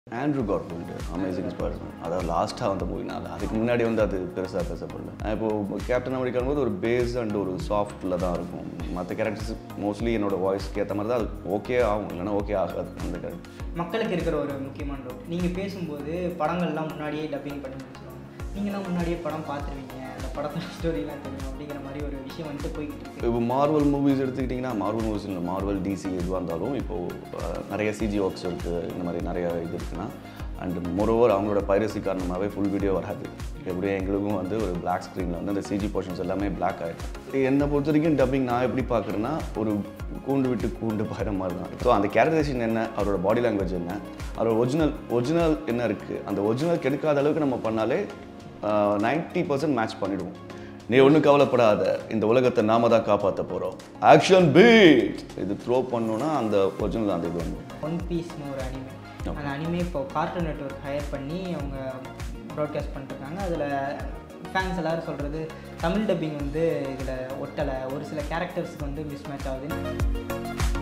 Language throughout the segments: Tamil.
ஆண்ட்ரூ கார்ஃபீல்டு அமேசிங் ஸ்பைடர்மேன் அதாவது லாஸ்ட்டாக வந்த மூவினால அதுக்கு முன்னாடி வந்து அது பெருசாக பேசப்படல இப்போ கேப்டன் அமெரிக்கான் போது ஒரு பேஸ் அண்ட் ஒரு சாஃப்டில் தான் இருக்கும் மற்ற கேரக்டர்ஸ் மோஸ்ட்லி என்னோட வாய்ஸ்க்கு ஏற்ற மாதிரி தான் அது ஓகே ஆகும் இல்லைன்னா ஓகே ஆகாது அந்த கேரக்டர் மக்களுக்கு இருக்கிற ஒரு முக்கியமான ரோல் நீங்கள் பேசும்போது படங்கள்லாம் முன்னாடியே டப்பிங் பண்ணி முடிச்சிருவாங்க நீங்களாம் முன்னாடியே படம் பார்த்துருவீங்க அந்த படத்தோட ஸ்டோரிலாம் தெரியும் அப்படிங்கிற மாதிரி ஒரு விஷயம் வந்துட்டு போய்கிட்டு இருக்கு இப்போ மார்வல் மூவிஸ் எடுத்துக்கிட்டிங்கன்னா மார்வல் மூவிஸ் இல்லை மார்வல் டிசி எதுவாக இருந்தாலும் இப்போது நிறைய சிஜி ஒர்க்ஸ் இருக்குது இந்த மாதிரி நிறைய இது இருக்குன்னா அண்ட் மொரோவர் அவங்களோட பைரசி காரணமாகவே ஃபுல் வீடியோ வராது எப்படியும் எங்களுக்கும் வந்து ஒரு பிளாக் ஸ்க்ரீனில் வந்து அந்த சிஜி போர்ஷன்ஸ் எல்லாமே பிளாக் ஆகிடும் என்னை பொறுத்த வரைக்கும் டப்பிங் நான் எப்படி பார்க்குறேன்னா ஒரு கூண்டு விட்டு கூண்டு பாயிற மாதிரி தான் ஸோ அந்த கேரக்டரைசேஷன் என்ன அவரோட பாடி லாங்குவேஜ் என்ன அவரோட ஒரிஜினல் ஒரிஜினல் என்ன இருக்குது அந்த ஒரிஜினல் கெடுக்காத அளவுக்கு நம்ம பண்ணாலே நைன்ட்டி பர்சன்ட் மேட்ச் பண்ணிடுவோம் நீ ஒன்றும் கவலைப்படாத இந்த உலகத்தை நாம தான் காப்பாற்ற போகிறோம் ஆக்ஷன் பீட் இது த்ரோ பண்ணோன்னா அந்த ஒரிஜினல் அந்த இது வந்து ஒன் பீஸ்னு ஒரு அனிமே அந்த அனிமே இப்போ கார்ட்டூன் நெட்ஒர்க் ஹையர் பண்ணி அவங்க ப்ராட்காஸ்ட் பண்ணிருக்காங்க அதில் ஃபேன்ஸ் எல்லாரும் சொல்கிறது தமிழ் டப்பிங் வந்து இதில் ஒட்டலை ஒரு சில கேரக்டர்ஸ்க்கு வந்து மிஸ் மேட்ச் ஆகுது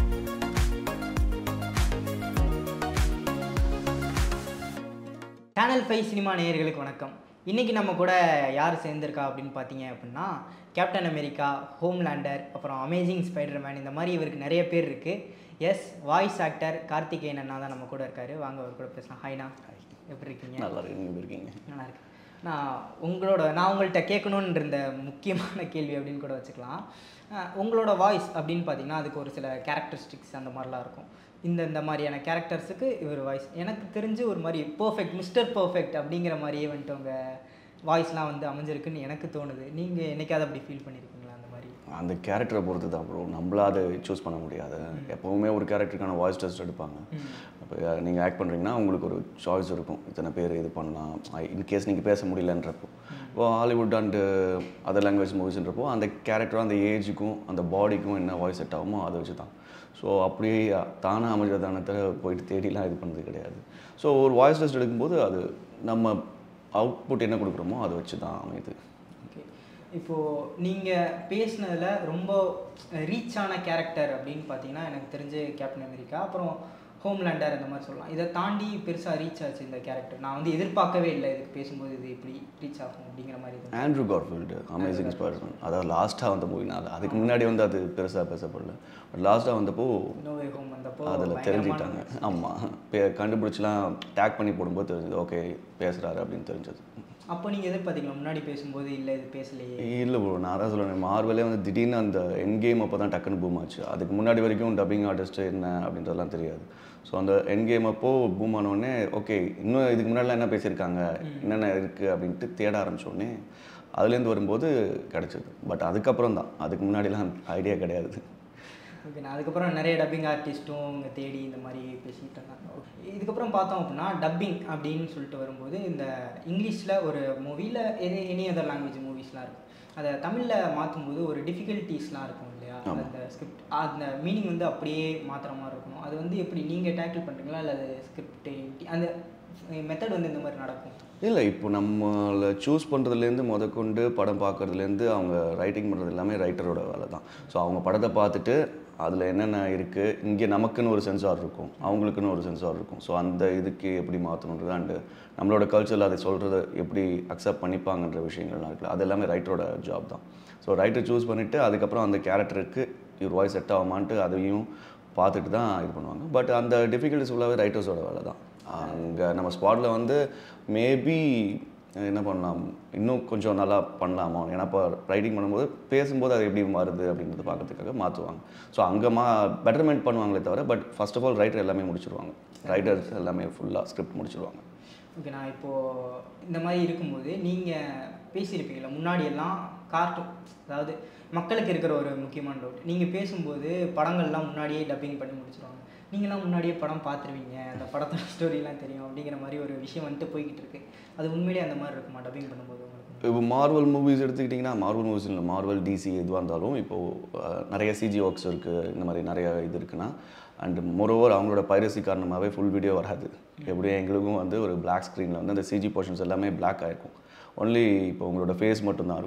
சேனல் ஃபைவ் சினிமா நேயர்களுக்கு வணக்கம் இன்றைக்கி நம்ம கூட யார் சேர்ந்திருக்கா அப்படின்னு பார்த்தீங்க அப்படின்னா கேப்டன் அமெரிக்கா ஹோம்லேண்டர் அப்புறம் அமேசிங் ஸ்பைடர்மேன் இந்த மாதிரி இவருக்கு நிறைய பேர் இருக்குது எஸ் வாய்ஸ் ஆக்டர் கார்த்திகேயன் அண்ணா தான் நம்ம கூட இருக்காரு வாங்க அவர் கூட பேசலாம் ஹைனா எப்படி இருக்கீங்க நல்லா இருக்கு நீங்கள் இருக்கீங்க நல்லா இருக்கு நான் உங்களோட நான் உங்கள்கிட்ட கேட்கணுன்னு இருந்த முக்கியமான கேள்வி அப்படின்னு கூட வச்சுக்கலாம் அஹ் உங்களோட வாய்ஸ் அப்படின்னு பார்த்தீங்கன்னா அதுக்கு ஒரு சில கேரக்டரிஸ்டிக்ஸ் அந்த மாதிரிலாம் இருக்கும் இந்த இந்த மாதிரியான கேரக்டர்ஸுக்கு இவர் வாய்ஸ் எனக்கு தெரிஞ்சு ஒரு மாதிரி பர்ஃபெக்ட் மிஸ்டர் பர்ஃபெக்ட் அப்படிங்கிற மாதிரியே வந்துட்டு உங்கள் வாய்ஸ்லாம் வந்து அமைஞ்சிருக்குன்னு எனக்கு தோணுது நீங்கள் என்னைக்காவது அப்படி ஃபீல் பண்ணியிருக்கீங்களா அந்த மாதிரி அந்த கேரக்டரை பொறுத்து தான் ப்ரோ நம்மளா அதை சூஸ் பண்ண முடியாது எப்போவுமே ஒரு கேரக்டருக்கான வாய்ஸ் டெஸ்ட் எடுப்பாங்க இப்போ நீங்கள் ஆக்ட் பண்ணுறீங்கன்னா உங்களுக்கு ஒரு சாய்ஸ் இருக்கும் இத்தனை பேர் இது பண்ணலாம் இன்கேஸ் நீங்கள் பேச முடியலன்றப்போ இப்போ ஹாலிவுட் அண்டு அதர் லாங்குவேஜ் மூவிஸ்ன்றப்போ அந்த கேரக்டரும் அந்த ஏஜுக்கும் அந்த பாடிக்கும் என்ன வாய்ஸ் செட் ஆகுமோ அதை வச்சு தான் ஸோ அப்படியே தானாக அமைஞ்சதானத்தை போயிட்டு தேடிலாம் இது பண்ணது கிடையாது ஸோ ஒரு வாய்ஸ் டெஸ்ட் எடுக்கும்போது அது நம்ம அவுட்புட் என்ன கொடுக்குறோமோ அதை வச்சு தான் அமையுது ஓகே இப்போது நீங்கள் பேசினதில் ரொம்ப ரீச்சான கேரக்டர் அப்படின்னு பார்த்தீங்கன்னா எனக்கு தெரிஞ்சு கேப்டன் அமெரிக்கா அப்புறம் ஹோம்லேண்டர் அந்த மாதிரி சொல்லலாம் இதை தாண்டி பெருசாக ரீச் ஆச்சு இந்த கேரக்டர் நான் வந்து எதிர்பார்க்கவே இல்லை இதுக்கு பேசும்போது இது இப்படி ரீச் ஆகும் அப்படிங்கிற மாதிரி இது ஆண்ட்ரூ கார்ஃபீல்டு அமேசிங் ஸ்பைடர்மேன் அதாவது லாஸ்ட்டாக வந்த மூவினால அதுக்கு முன்னாடி வந்து அது பெருசாக பேசப்படல பட் லாஸ்ட்டாக வந்தப்போ நோவே ஹோம் வந்தப்போ அதில் பயங்கரமான தெரிஞ்சுக்கிட்டாங்க ஆமாம் பே கண்டுபிடிச்சிலாம் டேக் பண்ணி போடும்போது தெரிஞ்சது ஓகே பேசுகிறாரு அப்படின்னு தெரிஞ்சது அப்போ நீங்கள் எதிர்பார்த்தீங்களா முன்னாடி பேசும்போது இல்லை இது பேசலையே இல்லை ப்ரோ நான் தான் சொல்லுவேன் மார்வலே வந்து திடீர்னு அந்த என் கேம் அப்போ தான் டக்குன்னு பூம் ஆச்சு அதுக்கு முன்னாடி வரைக்கும் டப்பிங் ஆர்டிஸ்ட் என்ன அப்படின்றதெல்லாம் தெரியாது ஸோ அந்த என் கேம் அப்போ பூம் ஆனோடனே ஓகே இன்னும் இதுக்கு முன்னாடிலாம் என்ன பேசியிருக்காங்க என்னென்ன இருக்குது அப்படின்ட்டு தேட ஆரம்பிச்சோடனே அதுலேருந்து வரும்போது கிடச்சிது பட் அதுக்கப்புறம் தான் அதுக்கு முன்னாடிலாம் ஐடியா கிடையாது ஓகே நான் அதுக்கப்புறம் நிறைய டப்பிங் ஆர்டிஸ்ட்டும் இங்கே தேடி இந்த மாதிரி பேசிக்கிட்டு இருந்தாங்க Okay. இதுக்கப்புறம் பார்த்தோம் அப்படின்னா டப்பிங் அப்படின்னு சொல்லிட்டு வரும்போது இந்த இங்கிலீஷில் ஒரு மூவியில் எனி எனி அதர் லாங்குவேஜ் மூவிஸ்லாம் இருக்கும் அதை தமிழில் மாற்றும்போது ஒரு டிஃபிகல்ட்டிஸ்லாம் இருக்கும் இல்லையா ஆமா. அந்த ஸ்கிரிப்ட் அந்த மீனிங் வந்து அப்படியே மாற்றுற மாதிரி இருக்கணும் அது வந்து எப்படி நீங்கள் டேக்கிள் பண்ணுறீங்களா இல்லை அது ஸ்கிரிப்ட் அந்த மெத்தட் வந்து இந்த மாதிரி நடக்கும் இல்லை இப்போ நம்மளை சூஸ் பண்ணுறதுலேருந்து முதற்கொண்டு படம் பார்க்குறதுலேருந்து அவங்க ரைட்டிங் பண்ணுறது எல்லாமே ரைட்டரோட வேலை தான் ஸோ அவங்க படத்தை பார்த்துட்டு அதில் என்னென்ன இருக்குது இங்கே நமக்குன்னு ஒரு சென்சார் இருக்கும் அவங்களுக்குன்னு ஒரு சென்சார் இருக்கும் ஸோ அந்த இதுக்கு எப்படி மாற்றணுன்றது அண்டு நம்மளோட கல்ச்சரில் அதை சொல்கிறத எப்படி அக்செப்ட் பண்ணிப்பாங்கன்ற விஷயங்கள்லாம் இருக்குல்ல அது எல்லாமே ரைட்டரோட ஜாப் தான் ஸோ ரைட்டர் சூஸ் பண்ணிவிட்டு அதுக்கப்புறம் அந்த கேரக்டருக்கு இவர் வாய்ஸ் செட் ஆகுமான்ட்டு அதையும் பார்த்துட்டு தான் இது பண்ணுவாங்க பட் அந்த டிஃபிகல்ட்டிஸ் ஃபுல்லாகவே ரைட்டர்ஸோட வேலை தான் அங்கே நம்ம ஸ்பாட்டில் வந்து மேபி என்ன பண்ணலாம் இன்னும் கொஞ்சம் நல்லா பண்ணலாமா ஏன்னா இப்போ ரைட்டிங் பண்ணும்போது பேசும்போது அது எப்படி மாறுது அப்படின்றத பார்க்கறதுக்காக மாற்றுவாங்க ஸோ அங்கே மா பெட்டர்மெண்ட் பண்ணுவாங்களே தவிர but first of all writer எல்லாமே முடிச்சிருவாங்க ரைட்டர்ஸ் எல்லாமே ஃபுல்லாக ஸ்கிரிப்ட் முடிச்சிருவாங்க ஓகே நான் இப்போது இந்த மாதிரி இருக்கும்போது நீங்கள் பேசியிருப்பீங்களா முன்னாடியெல்லாம் கார்ட்டூன் அதாவது மக்களுக்கு இருக்கிற ஒரு முக்கியமான டவுட் நீங்கள் பேசும்போது படங்கள்லாம் முன்னாடியே டப்பிங் பண்ணி முடிச்சிருவாங்க நீங்களாம் முன்னாடியே படம் பார்த்துருவீங்க அந்த படத்தோட ஸ்டோரிலாம் தெரியும் அப்படிங்கிற மாதிரி ஒரு விஷயம் வந்துட்டு போய்கிட்டு இருக்கு அது உண்மையிலேயே அந்த மாதிரி இருக்குமா டப்பிங் பண்ணும்போது உங்களுக்கு இப்போ மார்வல் மூவிஸ் எடுத்துக்கிட்டிங்கன்னா மார்வல் மூவிஸ் இல்லை மார்வல் டிசி எதுவாக இருந்தாலும் இப்போது அஹ், நிறைய சிஜி ஒர்க்ஸ் இருக்குது இந்த மாதிரி நிறைய இது இருக்குன்னா அண்ட் மொரோவர் அவங்களோட பைரசி காரணமாகவே ஃபுல் வீடியோ வராது எப்படியும் எங்களுக்கும் வந்து ஒரு பிளாக் ஸ்க்ரீனில் வந்து அந்த சிஜி போர்ஷன்ஸ் எல்லாமே பிளாக் ஆகிருக்கும் ஒன்லி இப்போ உங்களோட ஃபேஸ் மட்டும்தான் இருக்கும்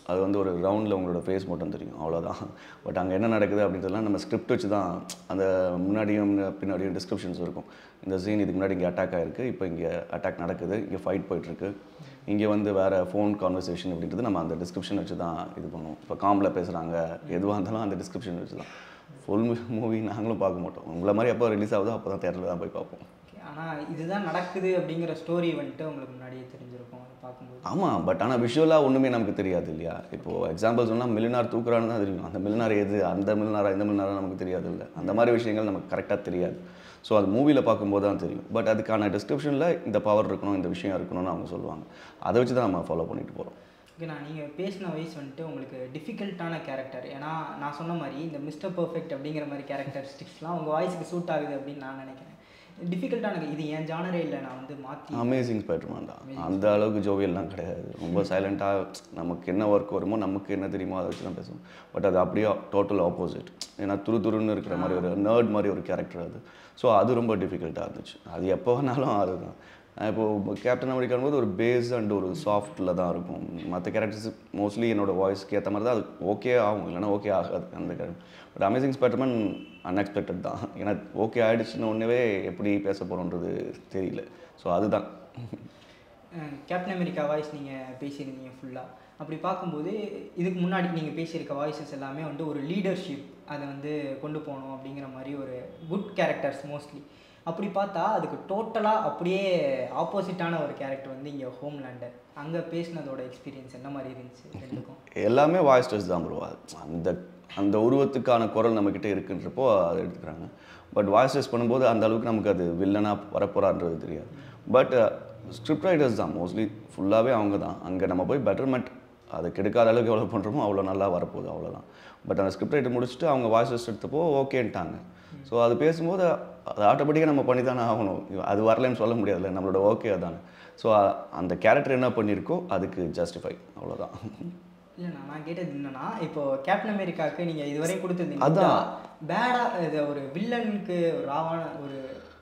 அது வந்து ஒரு ரவுண்டில் உங்களோட ஃபேஸ் மட்டும் தெரியும் அவ்வளோதான் பட் அங்கே என்ன நடக்குது அப்படின்றதுலாம் நம்ம ஸ்கிரிப்ட் வச்சு தான் அந்த முன்னாடியும் பின்னாடியும் டிஸ்கிரிப்ஷன்ஸ் இருக்கும் இந்த சீன் இதுக்கு முன்னாடி இங்கே அட்டாக் ஆயிருக்கு இப்போ இங்கே அட்டாக் நடக்குது இங்கே ஃபைட் போயிட்டுருக்கு இங்கே வந்து வேறு ஃபோன் கான்வர்சேஷன் அப்படின்றது நம்ம அந்த டிஸ்கிரிப்ஷன் வச்சு தான் இது பண்ணுவோம் இப்போ காமில் பேசுகிறாங்க எதுவாக இருந்தாலும் அந்த டிஸ்கிரிப்ஷன் வச்சு தான் ஃபுல் மூவி நாங்களும் பார்க்க மாட்டோம் உங்களை மாதிரி எப்போ ரிலீஸ் ஆகுதோ அப்போ தான் தேட்டரில் தான் போய் பார்ப்போம் ஆனால் இதுதான் நடக்குது அப்படிங்கிற ஸ்டோரி வந்துட்டு உங்களுக்கு முன்னாடியே தெரிஞ்சிருக்கும் அதை பார்க்கும்போது ஆமாம் பட் ஆனால் விஷுவலாக ஒன்றுமே நமக்கு தெரியாது இல்லையா இப்போது எக்ஸாம்பிள் சொன்னால் மில்லினார் தூக்குறான்னு தான் தெரியும் அந்த மில்லினார் எது அந்த மில்லினாரா இந்த மில்லினாரா நமக்கு தெரியாது இல்லை அந்த மாதிரி விஷயங்கள் நமக்கு கரெக்டாக தெரியாது ஸோ அது மூவியில் பார்க்கும்போது தான் தெரியும் பட் அதுக்கான டிஸ்கிரிப்ஷனில் இந்த பவர் இருக்கணும் இந்த விஷயம் இருக்கணும்னு அவங்க சொல்லுவாங்க அதை வச்சு தான் நம்ம ஃபாலோ பண்ணிட்டு போகிறோம் ஓகேண்ணா நீங்கள் பேசின வயசு வந்துட்டு உங்களுக்கு டிஃபிகல்ட்டான கேரக்டர் ஏன்னா நான் சொன்ன மாதிரி இந்த மிஸ்டர் பர்ஃபெக்ட் அப்படிங்கிற மாதிரி கேரக்டரிஸ்டிக்ஸ்லாம் உங்கள் வாய்ஸுக்கு சூட் ஆகுது அப்படின்னு நான் நினைக்கிறேன் டிஃபிகல்ட்டான இது என் ஜானரே இல்லை நான் வந்து மாற்றி அமேசிங் ஸ்பைடர்மேன் தான் அந்த அளவுக்கு ஜோவியல்லாம் கிடையாது ரொம்ப சைலண்ட்டாக நமக்கு என்ன ஒர்க் வருமோ நமக்கு என்ன தெரியுமோ அதை வச்சு தான் பேசுவோம் பட் அது அப்படியே டோட்டல் ஆப்போசிட் ஏன்னா துரு துருன்னு இருக்கிற மாதிரி ஒரு நர்ட் மாதிரி ஒரு கேரக்டர் அது ஸோ அது ரொம்ப டிஃபிகல்ட்டாக இருந்துச்சு அது எப்போ வேணாலும் அதுதான் இப்போது கேப்டன் அமெரிக்கான் போது ஒரு பேஸ் அண்ட் ஒரு சாஃப்டில் தான் இருக்கும் மற்ற கேரக்டர்ஸ் மோஸ்ட்லி என்னோட வாய்ஸ்க்கு ஏற்ற மாதிரி தான் அது ஓகே ஆகும் இல்லைன்னா ஓகே ஆகாது அந்த character but amazing Spiderman unexpected தான் ஏன்னா ஓகே ஆகிடுச்சுன்னு ஒன்றே எப்படி பேச போகிறோன்றது தெரியல ஸோ அதுதான் கேப்டன் அமெரிக்கா வாய்ஸ் நீங்கள் பேசியிருந்தீங்க ஃபுல்லாக அப்படி பார்க்கும்போது இதுக்கு முன்னாடி நீங்கள் பேசியிருக்க வாய்ஸஸ் எல்லாமே வந்து ஒரு லீடர்ஷிப் அதை வந்து கொண்டு போகணும் அப்படிங்கிற மாதிரி ஒரு குட் கேரக்டர்ஸ் மோஸ்ட்லி அப்படி பார்த்தா அதுக்கு டோட்டலாக அப்படியே ஆப்போசிட்டான ஒரு கேரக்டர் வந்து இங்கே ஹோம்லேண்டர் அங்கே பேசினதோட எக்ஸ்பீரியன்ஸ் என்ன மாதிரி இருந்துச்சு ரெண்டுக்கும் எல்லாமே வாய்ஸ் டச் தான் ப்ரோ அந்த அந்த உருவத்துக்கான குரல் நம்மக்கிட்ட இருக்குன்றப்போ அதை எடுத்துக்கிறாங்க பட் வாய்ஸ் டச் பண்ணும்போது அந்த அளவுக்கு நமக்கு அது வில்லனாக வரப்போறான்றது தெரியாது பட் ஸ்கிரிப்ட் ரைட்டர்ஸ் தான் மோஸ்ட்லி ஃபுல்லாகவே அவங்க தான் அங்கே நம்ம போய் பெட்டர்மெண்ட் அதை கெடுக்காத அளவுக்கு எவ்வளோ பண்ணுறோமோ அவ்வளோ நல்லா வரப்போகுது அவ்வளோதான் பட் அந்த ஸ்கிரிப்ட் ரைட்டர் முடிச்சுட்டு அவங்க வாய்ஸ் டெஸ்ட் எடுத்தப்போ ஓகேன்ட்டாங்க ஸோ அது பேசும்போது அது ஆட்டோமேட்டிக்காக நம்ம பண்ணி தானே ஆகணும் அது வரலன்னு சொல்ல முடியாதுல்ல நம்மளோட ஓகே அதானே ஸோ அந்த கேரக்டர் என்ன பண்ணியிருக்கோ அதுக்கு ஜஸ்டிஃபை அவ்வளோதான் இல்லைண்ணா நான் கேட்டது என்னன்னா இப்போ கேப்டன் அமெரிக்காவுக்கு நீங்கள் இதுவரையும் கொடுத்துருந்தீங்க அதான். பேடாக இது ஒரு வில்லனுக்கு ஒரு ராவான ஒரு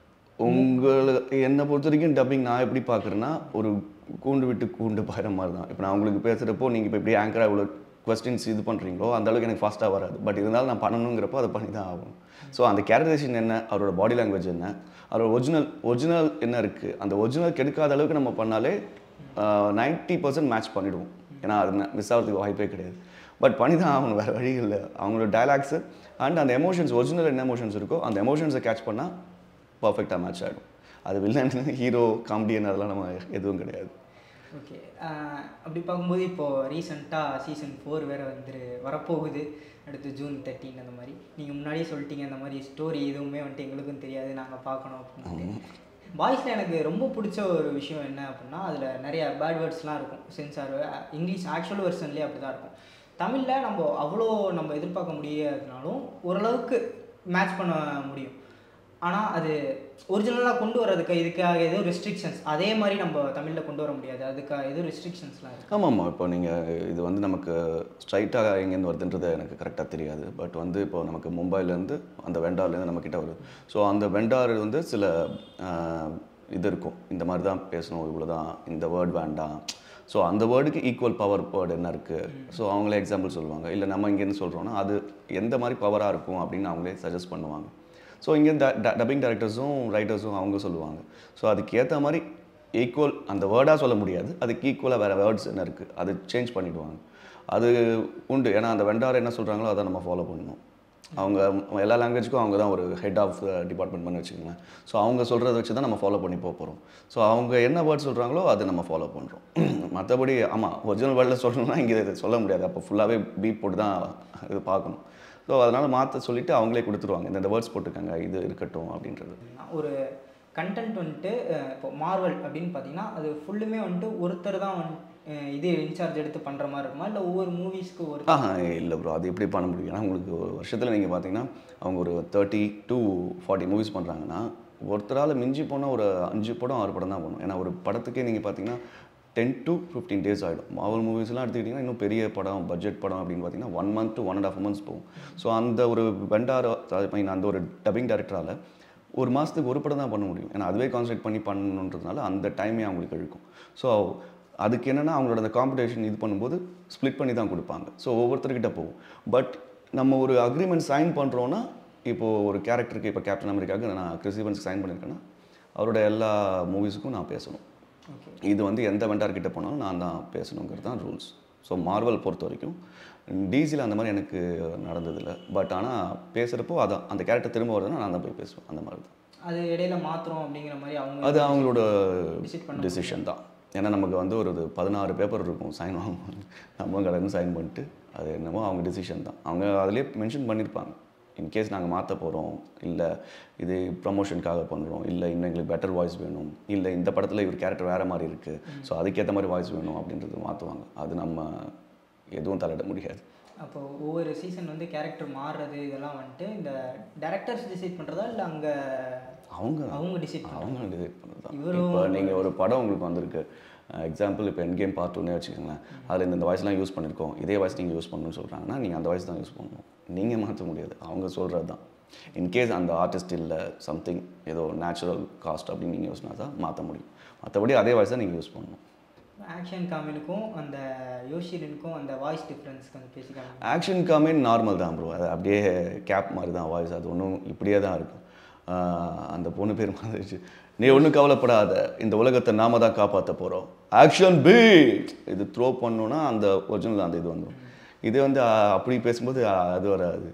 உங்களுக்கு என்னை பொறுத்த வரைக்கும் டப்பிங் நான் எப்படி பார்க்குறேன்னா ஒரு கூண்டு விட்டு கூண்டு பாயிற மாதிரி தான் இப்போ நான் உங்களுக்கு பேசுகிறப்போ நீங்கள் இப்போ இப்படி ஆங்கராக இவ்வளோ கொஸ்டின்ஸ் இது பண்ணுறீங்களோ அந்த அளவுக்கு எனக்கு ஃபாஸ்ட்டாக வராது பட் இருந்தாலும் நான் பண்ணணுங்கிறப்போ அதை பண்ணி தான் ஆகும் ஸோ அந்த கேரக்டரைசேஷன் என்ன அவரோட பாடி லாங்குவேஜ் என்ன அவரோட ஒரிஜினல் ஒரிஜினல் என்ன இருக்குது அந்த ஒரிஜினல் கெடுக்காத அளவுக்கு நம்ம பண்ணாலே நைன்ட்டி பர்சன்ட் மேட்ச் பண்ணிடுவோம் ஏன்னா அது மிஸ் ஆகிறதுக்கு வாய்ப்பே கிடையாது பட் பண்ணி தான் ஆகணும் வேறு வழி இல்லை அவங்களோட டயலாக்ஸு அண்ட் அந்த எமோஷன்ஸ் ஒரிஜினல் என்ன எமோஷன்ஸ் இருக்கோ அந்த எமோஷன்ஸை கேட்ச் பண்ணால் பர்ஃபெக்டாக மேட்ச் ஆகிடும் அது வில்லன் ஹீரோ காமெடியன் அதெல்லாம் நம்ம எதுவும் கிடையாது ஓகே அப்படி பார்க்கும்போது இப்போது ரீசெண்டாக சீசன் ஃபோர் வேறு வந்துரு வரப்போகுது அடுத்து ஜூன் தேர்ட்டின் அந்த மாதிரி நீங்கள் முன்னாடியே சொல்லிட்டீங்க அந்த மாதிரி ஸ்டோரி எதுவுமே வந்துட்டு எங்களுக்கும் தெரியாது நாங்கள் பார்க்கணும் அப்படின்னு பாய்ஸில் எனக்கு ரொம்ப பிடிச்ச ஒரு விஷயம் என்ன அப்படின்னா அதில் நிறைய பேட் வேர்ட்ஸ்லாம் இருக்கும் சென்சார் இங்கிலீஷ் ஆக்சுவல் வெர்ஷன்லேயே அப்படி தான் இருக்கும் தமிழில் நம்ம அவ்வளோ நம்ம எதிர்பார்க்க முடியாதுனாலும் ஓரளவுக்கு மேட்ச் பண்ண முடியும் ஆனால் அது ஒரிஜினலாக கொண்டு வரதுக்கு இதுக்காக எதுவும் ரெஸ்ட்ரிக்ஷன்ஸ் அதே மாதிரி நம்ம தமிழில் கொண்டு வர முடியாது அதுக்காக எதுவும் ரெஸ்ட்ரிக்ஷன்ஸ்லாம் இருக்குது ஆமாம் ஆமாம் இப்போ நீங்கள் இது வந்து நமக்கு ஸ்ட்ரைட்டாக எங்கேருந்து வருதுன்றது எனக்கு கரெக்டாக தெரியாது பட் வந்து இப்போ நமக்கு மும்பைலேருந்து அந்த வெண்டார்லேருந்து நம்மக்கிட்ட வருது ஸோ அந்த வெண்டார் வந்து சில ஆஹ், இது இருக்கும் இந்த மாதிரி தான் பேசணும் இவ்வளோ தான் இந்த வேர்ட் வேண்டாம் ஸோ அந்த வேர்டுக்கு ஈக்குவல் பவர் வேர்டு என்ன இருக்குது ஸோ அவங்களே எக்ஸாம்பிள் சொல்லுவாங்க இல்லை நம்ம இங்கேருந்து சொல்கிறோன்னா அது எந்த மாதிரி பவராக இருக்கும் அப்படின்னு அவங்களே சஜஸ்ட் பண்ணுவாங்க ஸோ இங்கே டப்பிங் டேரக்டர்ஸும் ரைட்டர்ஸும் அவங்க சொல்லுவாங்க ஸோ அதுக்கு ஏற்ற மாதிரி ஈக்குவல் அந்த வேர்டாக சொல்ல முடியாது அதுக்கு ஈக்குவலாக வேறு வேர்ட்ஸ் என்ன இருக்குது அது சேஞ்ச் பண்ணிடுவாங்க அது உண்டு ஏன்னா அந்த வெண்டார் என்ன சொல்கிறாங்களோ அதை நம்ம ஃபாலோ பண்ணணும் அவங்க எல்லா லாங்குவேஜுக்கும் அவங்க தான் ஒரு ஹெட் ஆஃப் டிபார்ட்மெண்ட் பண்ணி வச்சுக்கோங்களேன் ஸோ அவங்க சொல்கிறத வச்சு தான் நம்ம ஃபாலோ பண்ணி போக போகிறோம் ஸோ அவங்க என்ன வேர்ட் சொல்கிறாங்களோ அதை நம்ம ஃபாலோ பண்ணுறோம் மற்றபடி ஆமாம் ஒரிஜினல் வேர்டில் சொல்லணும்னா இங்கே இதை சொல்ல முடியாது அப்போ ஃபுல்லாகவே பீப் போட்டு தான் இது பார்க்கணும் ஸோ அதனால் மாற்ற சொல்லிவிட்டு அவங்களே கொடுத்துருவாங்க இந்த வேர்ட்ஸ் போட்டுக்கோங்க இது இருக்கட்டும் அப்படின்றது ஒரு கண்டென்ட் வந்துட்டு அஹ், இப்போ மார்வல் அப்படின்னு பார்த்தீங்கன்னா அது ஃபுல்லுமே வந்துட்டு ஒருத்தர் தான் வந்து அஹ், இது இன்சார்ஜ் எடுத்து பண்ணுற மாதிரி இருக்குமா இல்லை ஒவ்வொரு மூவிஸ்க்கு ஒரு ஆஹா இல்லை ப்ரோ அது எப்படி பண்ண முடியும் ஏன்னா உங்களுக்கு ஒரு வருஷத்தில் நீங்கள் பார்த்தீங்கன்னா அவங்க ஒரு தேர்ட்டி டு ஃபார்ட்டி மூவிஸ் பண்ணுறாங்கன்னா ஒருத்தரால் மிஞ்சி போனால் ஒரு அஞ்சு படம் ஆறு படம் தான் பண்ணும் ஏன்னா ஒரு படத்துக்கே நீங்கள் பார்த்தீங்கன்னா டென் டு ஃபிஃப்டீன் டேஸ் ஆகிடும் மாவல் மூவிஸ்லாம் எடுத்துக்கிட்டிங்கன்னா இன்னும் பெரிய படம் பட்ஜெட் படம் அப்படின்னு பார்த்தீங்கன்னா one month to one and half months போகும் ஸோ அந்த ஒரு வெண்டார் ஐ மீன் அந்த ஒரு டப்பிங் டேரக்டரால் ஒரு மாதத்துக்கு ஒரு படம் தான் பண்ண முடியும் ஏன்னா அதுவே கான்சன்ட்ரேட் பண்ணி பண்ணணுன்றதுனால அந்த டைமே அவங்களுக்கு இழுக்கும் ஸோ அதுக்கு என்னென்னா அவங்களோட அந்த காம்படிஷன் இது பண்ணும்போது ஸ்ப்ளிட் பண்ணி தான் கொடுப்பாங்க ஸோ ஒவ்வொருத்தர்கிட்ட போகும் பட் நம்ம ஒரு அக்ரிமெண்ட் சைன் பண்ணுறோன்னா இப்போது ஒரு கேரக்டருக்கு இப்போ கேப்டன் அமெரிக்காவுக்கு நான் கிறிஸ் ஈவன்ஸ்க்கு சைன் பண்ணியிருக்கேன்னா அவரோட எல்லா மூவிஸுக்கும் நான் பேசணும் ஓகே இது வந்து எந்த வெண்டார் கிட்ட போனாலும் நான் தான் பேசணுங்கிறது தான் ரூல்ஸ் ஸோ மார்வல் பொறுத்த வரைக்கும் டிசியில் அந்த மாதிரி எனக்கு நடந்ததில்லை பட் ஆனால் பேசுகிறப்போ அதான் அந்த கேரக்டர் திரும்ப வருதுன்னா நான் தான் போய் பேசுவேன் அந்த மாதிரி தான் அது இடையில மாத்துறோம் அப்படிங்கிற மாதிரி அவங்க அது அவங்களோட Decide பண்ண டிசிஷன் தான் ஏன்னா நமக்கு வந்து ஒரு இது பதினாறு பேப்பர் இருக்கும் சைன் வாங்கும்போது நம்ம கடந்து சைன் பண்ணிட்டு அது என்னமோ அவங்க டிசிஷன் தான் அவங்க அதிலே மென்ஷன் பண்ணியிருப்பாங்க இன்கேஸ் நாங்கள் மாற்ற போகிறோம் இல்லை இது ப்ரமோஷனுக்காக பண்ணுறோம் இல்லை இன்னும் எங்களுக்கு பெட்டர் வாய்ஸ் வேணும் இல்லை இந்த படத்தில் இவர் கேரக்டர் வேறு மாதிரி இருக்குது ஸோ அதுக்கேற்ற மாதிரி வாய்ஸ் வேணும் அப்படின்றது மாற்றுவாங்க அது நம்ம எதுவும் தலையிட முடியாது அப்போ ஒவ்வொரு சீசன் வந்து கேரக்டர் மாறுறது இதெல்லாம் வந்துட்டு இந்த டேரக்டர்ஸ் டிசைட் பண்ணுறதா இல்லை அங்கே அவங்க அவங்க டிசைட் பண்ணுறாங்க அவங்க டிசைட் பண்ணது தான் இவரும் இப்போ நீங்கள் ஒரு படம் உங்களுக்கு வந்திருக்கு எக்ஸாம்பிள் இப்போ என் கேம் பார்ட் ஒன்னே வச்சுக்கோங்களேன் அதில் இந்த இந்த வாய்ஸ்லாம் யூஸ் பண்ணியிருக்கோம் இதே வாய்ஸ் நீங்கள் யூஸ் பண்ணணும்னு சொல்கிறாங்கன்னா நீங்கள் அந்த வாய்ஸ் தான் யூஸ் பண்ணணும் நீங்கள் மாற்ற முடியாது அவங்க சொல்கிறது தான் இன்கேஸ் அந்த ஆர்டிஸ்ட் இல்லை சம்திங் ஏதோ நேச்சுரல் காஸ்ட் அப்படின்னு நீங்கள் யூஸ்னா தான் மாற்ற முடியும் மற்றபடி அதே வாய்ஸ் தான் நீங்கள் யூஸ் பண்ணணும் ஆக்ஷன் காமினுக்கும் அந்த யோஷிரனுக்கும் அந்த வாய்ஸ் டிஃப்ரென்ஸ் கொஞ்சம் பேசிக்காங்க ஆக்ஷன் காமின் நார்மல் தான் ப்ரோ அது அப்படியே கேப் மாதிரி தான் வாய்ஸ் அது ஒன்றும் இப்படியே தான் இருக்கும் ஆஹ் அந்த பொண்ணு பேர் மாதிரி நீ ஒன்றும் கவலைப்படாத இந்த உலகத்தை நாம தான் காப்பாற்ற போகிறோம் ஆக்ஷன் பி இது த்ரோ பண்ணோன்னா அந்த ஒரிஜினல் அந்த இது வந்துடும் இது வந்து ஆஹ், அப்படி பேசும்போது ஆஹ், அது வராது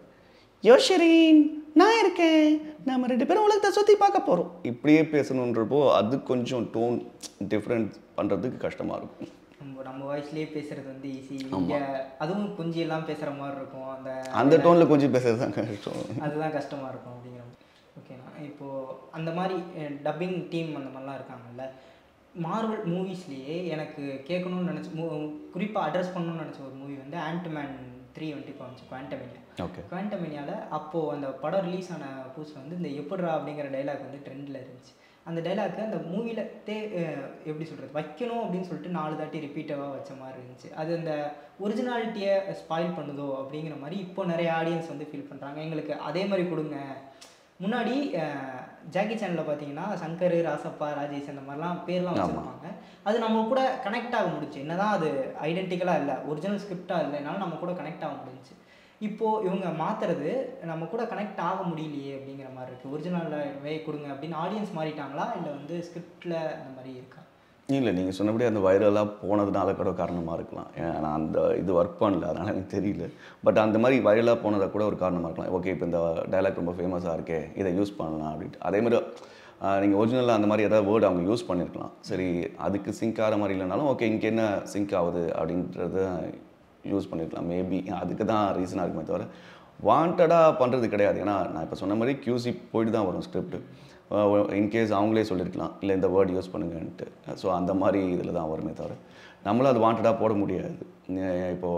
யோஷரின் நான் இருக்கேன் நாம ரெண்டு பேரும் உலகத்தை சுற்றி பார்க்க போகிறோம் இப்படியே பேசணுன்றப்போ அது கொஞ்சம் டோன் டிஃப்ரெண்ட் பண்ணுறதுக்கு கஷ்டமாக இருக்கும் நம்ம நம்ம வாய்ஸ்லேயே பேசுறது வந்து ஈஸி இங்கே அதுவும் கொஞ்சம் எல்லாம் பேசுகிற மாதிரி இருக்கும் அந்த அந்த டோனில் கொஞ்சம் பேசுறது தான் கஷ்டம் அதுதான் கஷ்டமாக இருக்கும் அப்படிங்கிற ஓகேண்ணா இப்போது அந்த மாதிரி டப்பிங் டீம் அந்த மாதிரிலாம் இருக்காங்கல்ல மார்வல் மூவிஸ்லேயே எனக்கு கேட்கணும்னு நினச்ச மூ குறிப்பாக அட்ரஸ் பண்ணணும்னு நினச்ச ஒரு மூவி வந்து ஆண்ட்மேன் த்ரீ வந்துட்டு இப்போ வந்துச்சு குவாண்டமினியா ஓகே குவாண்டமினியாவில் அப்போது அந்த படம் ரிலீஸ் ஆன புதுசில் வந்து இந்த எப்படிரா அப்படிங்கிற டைலாக் வந்து ட்ரெண்டில் இருந்துச்சு அந்த டைலாக்கு அந்த மூவியில் தே அஹ் எப்படி சொல்கிறது வைக்கணும் அப்படின்னு சொல்லிட்டு நாலு தாட்டி ரிப்பீட்டவாக வச்ச மாதிரி இருந்துச்சு அது அந்த ஒரிஜினாலிட்டியை ஸ்பாயில் பண்ணுதோ அப்படிங்கிற மாதிரி இப்போ நிறைய ஆடியன்ஸ் வந்து ஃபீல் பண்ணுறாங்க எங்களுக்கு அதே மாதிரி கொடுங்க முன்னாடி அஹ், ஜாக்கி சேனலில் பார்த்தீங்கன்னா சங்கர் ராசப்பா ராஜேஷ் அந்த மாதிரிலாம் பேர்லாம் ஆமா. வச்சுருப்பாங்க அது நம்ம கூட கனெக்ட் ஆக முடிச்சு என்னதான் அது ஐடென்டிக்கலாக இல்லை ஒரிஜினல் ஸ்கிரிப்டாக இல்லைனாலும் நம்ம கூட கனெக்ட் ஆக முடிஞ்சுச்சு இப்போது இவங்க மாற்றுறது நம்ம கூட கனெக்ட் ஆக முடியலையே அப்படிங்கிற மாதிரி இருக்குது ஒரிஜினலாகவே கொடுங்க அப்படின்னு ஆடியன்ஸ் மாறிட்டாங்களா இல்லை வந்து ஸ்கிரிப்டில் அந்த மாதிரி இருக்கா இல்லை நீங்கள் சொன்னபடி அந்த வைரலாக போனதுனால கூட காரணமாக இருக்கலாம் ஏன்னா நான் அந்த இது ஒர்க் பண்ணல அதனால் எனக்கு தெரியல பட் அந்த மாதிரி வைரலாக போனதை கூட ஒரு காரணமாக இருக்கலாம் ஓகே இப்போ இந்த டைலாக் ரொம்ப ஃபேமஸாக இருக்கே இதை யூஸ் பண்ணலாம் அப்படின்ட்டு அதே மாதிரி நீங்கள் ஒரிஜினலாக அந்த மாதிரி ஏதாவது வேர்டு அவங்க யூஸ் பண்ணியிருக்கலாம் சரி அதுக்கு சிங்க் ஆகிற மாதிரி இல்லைனாலும் ஓகே இங்கே என்ன சிங்க் ஆகுது அப்படின்றத யூஸ் பண்ணியிருக்கலாம் மேபி அதுக்கு தான் ரீசனாக இருக்குமே தவிர வாண்டடாக பண்ணுறது கிடையாது ஏன்னா நான் இப்போ சொன்ன மாதிரி QC போயிட்டு தான் வரும் ஸ்கிரிப்ட் இன்கேஸ் அவங்களே சொல்லியிருக்கலாம் இல்லை இந்த வேர்டு யூஸ் பண்ணுங்கன்ட்டு ஸோ அந்த மாதிரி இதில் தான் வருமே தவிர நம்மளும் அது வாண்டடாக போட முடியாது நே- இப்போ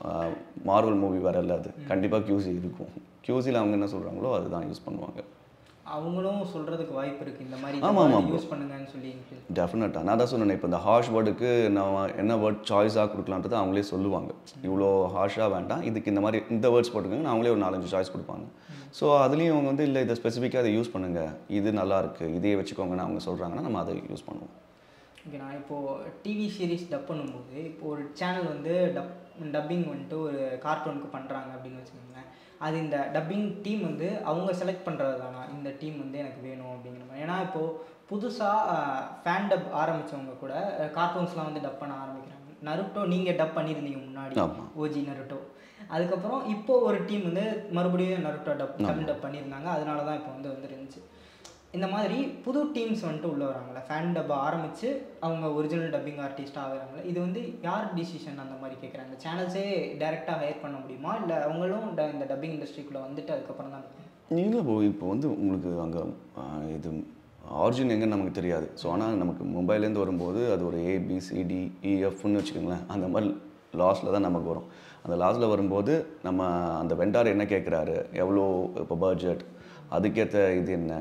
மார்வல் மூவி வரல அது கண்டிப்பாக QC இருக்கும் QCயில் அவங்க என்ன சொல்கிறாங்களோ அதுதான் யூஸ் பண்ணுவாங்க அவங்களும் சொல்கிறதுக்கு வாய்ப்பு இருக்குது இந்த மாதிரி ஆமா, ஆமா. யூஸ் பண்ணுங்கன்னு சொல்லி டெஃபினட்டாக நான் தான் சொன்னேன் இப்போ இந்த ஹார்ஷ் வேர்டுக்கு நான் என்ன வேர்ட் சாய்ஸாக கொடுக்கலான்றது அவங்களே சொல்லுவாங்க இவ்வளோ ஹார்ஷாக வேண்டாம் இதுக்கு இந்த மாதிரி இந்த வேர்ட்ஸ் போட்டுக்கோங்க அவங்களே ஒரு நாலஞ்சு சாய்ஸ் கொடுப்பாங்க ஸோ அதுலேயும் அவங்க வந்து இல்லை இதை ஸ்பெசிஃபிக்காக அதை யூஸ் பண்ணுங்கள் இது நல்லா இருக்கு இதையே வச்சுக்கோங்கன்னு அவங்க சொல்கிறாங்கன்னா நம்ம அதை யூஸ் பண்ணுவோம் ஓகே நான் இப்போது டிவி சீரிஸ் டப் பண்ணும்போது இப்போ ஒரு சேனல் வந்து டப் டப்பிங் வந்துட்டு ஒரு கார்ட்டூனுக்கு பண்ணுறாங்க அப்படின்னு வச்சுக்கோங்களேன் அது இந்த டப்பிங் டீம் வந்து அவங்க செலக்ட் பண்ணுறது தானா இந்த டீம் வந்து எனக்கு வேணும் அப்படிங்கிற மாதிரி ஏன்னா இப்போது புதுசாக ஃபேன் டப் ஆரம்பித்தவங்க கூட கார்ட்டூன்ஸ்லாம் வந்து டப் பண்ண ஆரம்பிக்கிறாங்க நருட்டோ நீங்கள் டப் பண்ணியிருந்தீங்க முன்னாடி ஆமா. ஓஜி நருட்டோ அதுக்கப்புறம் இப்போ ஒரு டீம் வந்து மறுபடியும் நருட்டோ டப் தமிழ் டப் பண்ணியிருந்தாங்க அதனால தான் இப்போ வந்து வந்துருந்துச்சு இந்த மாதிரி புது டீம்ஸ் வந்துட்டு உள்ள வராங்களே ஃபேன் டப் ஆரம்பித்து அவங்க ஒரிஜினல் டப்பிங் ஆர்டிஸ்ட் ஆகுறாங்களே இது வந்து யார் டிசிஷன் அந்த மாதிரி கேட்குறாங்க சேனல்ஸே டைரெக்டாக ஹையர் பண்ண முடியுமா இல்லை அவங்களும் ட- இந்த டப்பிங் இண்டஸ்ட்ரிக்குள்ளே வந்துட்டு அதுக்கப்புறம் தான் இல்லை இப்போ இப்போ வந்து உங்களுக்கு அங்கே இது ஆரிஜின் எங்கன்னு நமக்கு தெரியாது ஸோ ஆனால் நமக்கு மொபைல்லேருந்து வரும்போது அது ஒரு ஏபிசிடி இஎஃப்னு வச்சுக்கோங்களேன் அந்த மாதிரி லாஸ்ட்டில் தான் நமக்கு வரும் அந்த லாஸ்ட்டில் வரும்போது நம்ம அந்த வெண்டார் என்ன கேட்குறாரு எவ்வளோ இப்போ பட்ஜெட் அதுக்கேற்ற இது என்ன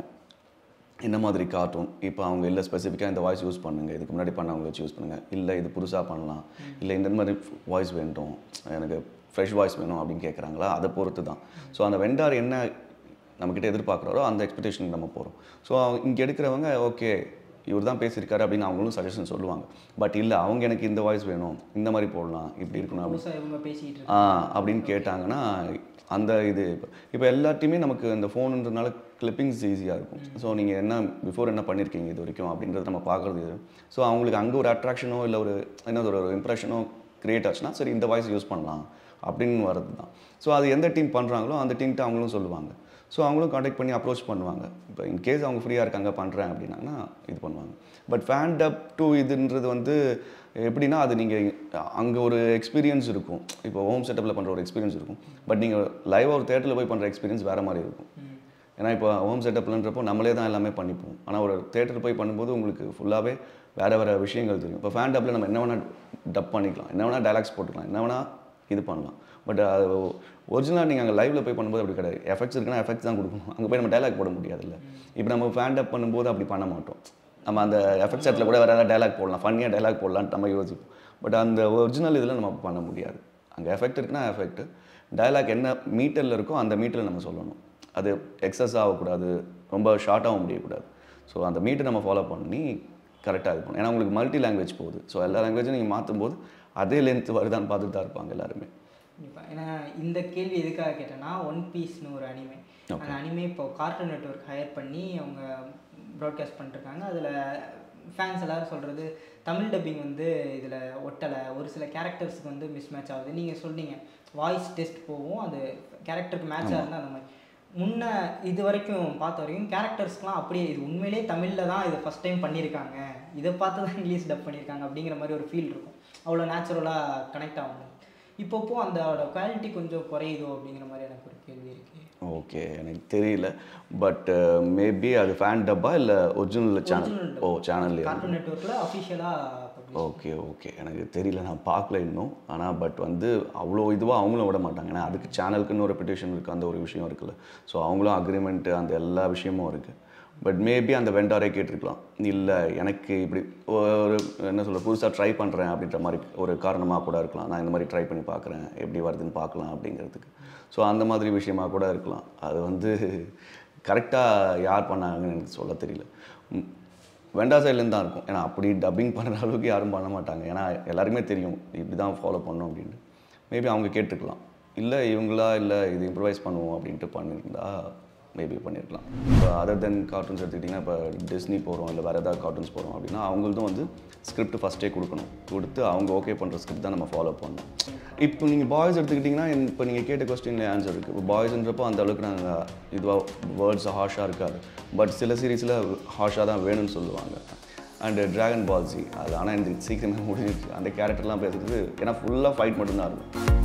என்ன மாதிரி கார்ட்டூன் இப்போ அவங்க இல்லை ஸ்பெசிஃபிக்காக இந்த வாய்ஸ் யூஸ் பண்ணுங்கள் இதுக்கு முன்னாடி பண்ணவங்க வச்சு யூஸ் பண்ணுங்கள் இல்லை இது புதுசாக பண்ணலாம் இல்லை இந்த மாதிரி வாய்ஸ் வேண்டும் எனக்கு ஃப்ரெஷ் வாய்ஸ் வேணும் அப்படின்னு கேட்குறாங்களா அதை பொறுத்து தான் ஸோ அந்த வெண்டார் என்ன நம்மக்கிட்ட எதிர்பார்க்குறாரோ அந்த எக்ஸ்பெக்டேஷனுக்கு நம்ம போகிறோம் ஸோ இங்கே எடுக்கிறவங்க ஓகே இவர் தான் பேசியிருக்காரு அப்படின்னு அவங்களும் சஜஷன் சொல்லுவாங்க பட் இல்லை அவங்க எனக்கு இந்த வாய்ஸ் வேணும் இந்த மாதிரி போடலாம் இப்படி இருக்கணும் அப்படி புதுசாக இவங்க பேசிக்கிட்டு ஆ அப்படின்னு கேட்டாங்கன்னா அந்த இது இப்போ இப்போ எல்லாத்தையுமே நமக்கு இந்த ஃபோனுன்றதுனால கிளிப்பிங்ஸ் ஈஸியாக இருக்கும் ஸோ நீங்கள் என்ன பிஃபோர் என்ன பண்ணியிருக்கீங்க இது வரைக்கும் அப்படின்றத நம்ம பார்க்குறது இது ஸோ அவங்களுக்கு அங்கே ஒரு அட்ராக்ஷனோ இல்லை ஒரு என்ன ஒரு இம்ப்ரெஷனோ கிரியேட் ஆச்சுன்னா சரி இந்த வாய்ஸ் யூஸ் பண்ணலாம் அப்படின்னு வரது தான் ஸோ அது எந்த டீம் பண்ணுறாங்களோ அந்த டீம்கிட்ட அவங்களும் சொல்லுவாங்க ஸோ அவங்களும் காண்டாக்ட் பண்ணி அப்ரோச் பண்ணுவாங்க இப்போ இன்கேஸ் அவங்க ஃப்ரீயாக இருக்காங்க பண்ணுறேன் அப்படின்னாங்கன்னா இது பண்ணுவாங்க பட் ஃபேண்ட் அப் டு இதுன்றது வந்து எப்படின்னா அது நீங்கள் அங்கே ஒரு எக்ஸ்பீரியன்ஸ் இருக்கும் இப்போ ஹோம் செட்டப்பில் பண்ணுற ஒரு எக்ஸ்பீரியன்ஸ் இருக்கும் பட் நீங்கள் லைவாக ஒரு தேட்டரில் போய் பண்ணுற எக்ஸ்பீரியன்ஸ் வேறு மாதிரி இருக்கும் ஏன்னா இப்போ ஹோம் செட்டப்லன்றப்போ நம்மளே தான் எல்லாமே பண்ணிப்போம் ஆனால் ஒரு தேட்டர் போய் பண்ணும்போது உங்களுக்கு ஃபுல்லாகவே வேறு வேறு விஷயங்கள் தெரியும் இப்போ ஃபேன் டப்பில் நம்ம என்ன வேணால் டப் பண்ணிக்கலாம் என்ன வேணால் டைலாக்ஸ் போட்டுக்கலாம் என்ன வேணால் இது பண்ணலாம் பட் அது ஒரிஜினலாக நீங்கள் அங்கே லைவில் போய் பண்ணும்போது அப்படி கிடையாது எஃபெக்ட்ஸ் இருக்குன்னா எஃபெக்ட்ஸ் தான் கொடுக்கணும் அங்கே போய் நம்ம டைலாக் போட முடியாதுல்ல இப்போ நம்ம ஃபேன் டப் பண்ணும்போது அப்படி பண்ண மாட்டோம் நம்ம அந்த எஃபெக்ட் செட்டில் கூட வேறு ஏதாவது டைலாக் போடலாம் ஃபன்னியாக டைலாக் போடலான்னு நம்ம யோசிப்போம் பட் அந்த ஒரிஜினல் இதில் நம்ம பண்ண முடியாது அங்கே எஃபெக்ட் இருக்குன்னா எஃபெக்ட் டைலாக் என்ன மீட்டரில் இருக்கோ அந்த மீட்டரில் நம்ம சொல்லணும் அது எக்ஸஸ் ஆகக்கூடாது ரொம்ப ஷார்ட்டாகவும் முடியக்கூடாது ஸோ அந்த மீட்டர் நம்ம ஃபாலோ பண்ணி கரெக்டாக இது பண்ணணும் ஏன்னா உங்களுக்கு மல்டி லாங்குவேஜ் போகுது ஸோ எல்லா லாங்குவேஜும் நீங்கள் மாற்றும் போது அதே லென்த் வருதான்னு பார்த்துட்டு தான் இருப்பாங்க எல்லாருமே கண்டிப்பா ஏன்னா இந்த கேள்வி எதுக்காக கேட்டேன்னா ஒன் பீஸ்னு ஒரு அனிமே அந்த அனிமே இப்போ கார்ட்டூன் நெட்வொர்க் ஹையர் பண்ணி அவங்க ப்ராட்காஸ்ட் பண்ணிருக்காங்க அதில் ஃபேன்ஸ் எல்லாரும் சொல்கிறது தமிழ் டப்பிங் வந்து இதில் ஒட்டலை ஒரு சில கேரக்டர்ஸ்க்கு வந்து மிஸ் மேட்ச் ஆகுது நீங்கள் சொன்னீங்க வாய்ஸ் டெஸ்ட் போகும் அது கேரக்டருக்கு மேட்சாக இருந்தால் அந்த மாதிரி முன்ன இது வரைக்கும் பார்த்த வரைக்கும் கேரக்டர்ஸ்க்குலாம் அப்படியே இது உண்மையிலே தமிழில் தான் இதை ஃபஸ்ட் டைம் பண்ணியிருக்காங்க இதை பார்த்து தான் இங்கிலீஷ் டப் பண்ணியிருக்காங்க அப்படிங்கிற மாதிரி ஒரு ஃபீல் இருக்கும் அவ்வளோ நேச்சுரலாக கனெக்ட் ஆகும் இப்போப்போ அந்த குவாலிட்டி கொஞ்சம் குறையுதோ அப்படிங்கிற மாதிரி எனக்கு ஒரு கேள்வி இருக்கு ஓகே எனக்கு தெரியல பட் மேபி அது ஃபேன் டப்பா இல்லை ஒரிஜினல் சேனல் ஓ சேனல்லையா கார்ட்டூன் நெட்ஒர்க்கில் அஃபிஷியலாக ஓகே ஓகே எனக்கு தெரியல நான் பார்க்கல இன்னும் ஆனால் பட் வந்து அவ்வளோ இதுவாக அவங்களும் விட மாட்டாங்க ஏன்னா அதுக்கு சேனலுக்குன்னு ஒரு பெட்டிஷன் இருக்குது அந்த ஒரு விஷயம் இருக்குல்ல ஸோ அவங்களும் அக்ரிமெண்ட்டு அந்த எல்லா விஷயமும் இருக்குது பட் மேபி அந்த வெண்டாரே கேட்டிருக்கலாம் இல்லை எனக்கு இப்படி ஒரு என்ன சொல்ல புதுசாக ட்ரை பண்ணுறேன் அப்படின்ற மாதிரி ஒரு காரணமாக கூட இருக்கலாம் நான் இந்த மாதிரி ட்ரை பண்ணி பார்க்குறேன் எப்படி வருதுன்னு பார்க்கலாம் அப்படிங்கிறதுக்கு ஸோ அந்த மாதிரி விஷயமா கூட இருக்கலாம் அது வந்து கரெக்டாக யார் பண்ணாங்கன்னு எனக்கு சொல்ல தெரியல ம், வெண்டா சைட்லேருந்து தான் இருக்கும் ஏன்னா அப்படி டப்பிங் பண்ணுற அளவுக்கு யாரும் பண்ண மாட்டாங்க ஏன்னா எல்லாருக்குமே தெரியும் இப்படி தான் ஃபாலோ பண்ணணும் அப்படின்னு மேபி அவங்க கேட்டிருக்கலாம் இல்லை இவங்களா இல்லை இது இம்ப்ரவைஸ் பண்ணுவோம் அப்படின்ட்டு பண்ணியிருந்தா மேபி பண்ணியிருக்கலாம் இப்போ அதர் தென் கார்ட்டூன்ஸ் எடுத்துக்கிட்டிங்கன்னா இப்போ டிஸ்னி போகிறோம் இல்லை வேறு ஏதாவது கார்ட்டூன்ஸ் போகிறோம் அப்படின்னா அவங்களுதும் வந்து ஸ்கிரிப்ட் ஃபஸ்ட்டே கொடுக்கணும் கொடுத்து அவங்க ஓகே பண்ணுற ஸ்கிரிப்ட் தான் நம்ம ஃபாலோ பண்ணணும் இப்போ நீங்கள் பாய்ஸ் எடுத்துக்கிட்டிங்கன்னா இப்போ நீங்கள் கேட்ட கொஸ்டினில் ஆன்சர் இருக்குது இப்போ பாய்ஸ்ன்றப்போ அந்த அளவுக்கு நாங்கள் இதுவாக வேர்ட்ஸ் ஹாஷாக இருக்காது பட் சில சீரீஸில் ஹாஷாக தான் வேணும்னு சொல்லுவாங்க அண்டு ட்ராகன் பால்ஸி அது ஆனால் இந்த சீக்கிரமே முடிஞ்சிருச்சு அந்த கேரக்டர்லாம் பேசுறது ஏன்னா ஃபுல்லாக ஃபைட் மட்டும்தான் இருக்கும்